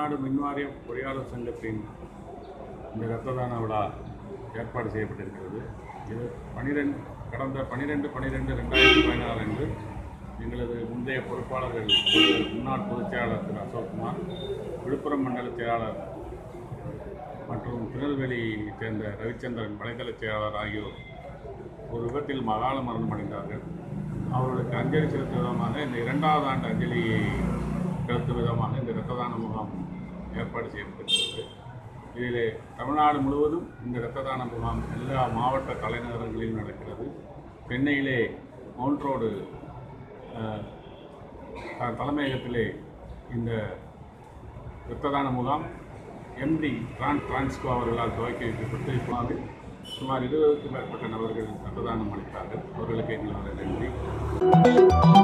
தமிழ்நாடு மின்வாரிய பொறியாளர் சங்கத்தின் இந்த இரத்த தான விழா ஏற்பாடு செய்யப்பட்டிருக்கிறது இது பனிரெண்டு கடந்த பன்னிரெண்டு பன்னிரெண்டு ரெண்டாயிரத்தி பதினாறு அன்று எங்களது முந்தைய பொறுப்பாளர்கள் முன்னாள் பொதுச் செயலாளர் திரு அசோக்குமார் விழுப்புரம் மண்டல செயலாளர் மற்றும் திருநெல்வேலியைச் சேர்ந்த ரவிச்சந்திரன் வலைதள செயலாளர் ஆகியோர் ஒரு விபத்தில் மகால மரணம் அடைந்தார்கள் அவர்களுக்கு அஞ்சலி செலுத்தும் விதமாக இந்த இரண்டாவது ஆண்டு அஞ்சலியை செலுத்தும் விதமாக இந்த இரத்த தான முகாம் ஏற்பாடு செய்யப்பட்டிருக்கிறது இதிலே தமிழ்நாடு முழுவதும் இந்த இரத்த தான முகாம் எல்லா மாவட்ட தலைநகரங்களிலும் நடக்கிறது சென்னையிலே மவுண்ட் ரோடு அஹ், த- தலைமையகத்திலே இந்த இரத்த தான முகாம் எம்டி டிரான் டிரான்ஸ்கோ அவர்களால் துவக்கி வைக்கப்பட்டு இப்போது சுமார் இருபதுக்கும் மேற்பட்ட நபர்கள் இரத்த தானம் அளித்தார்கள் அவர்களுக்கு எங்களது நன்றி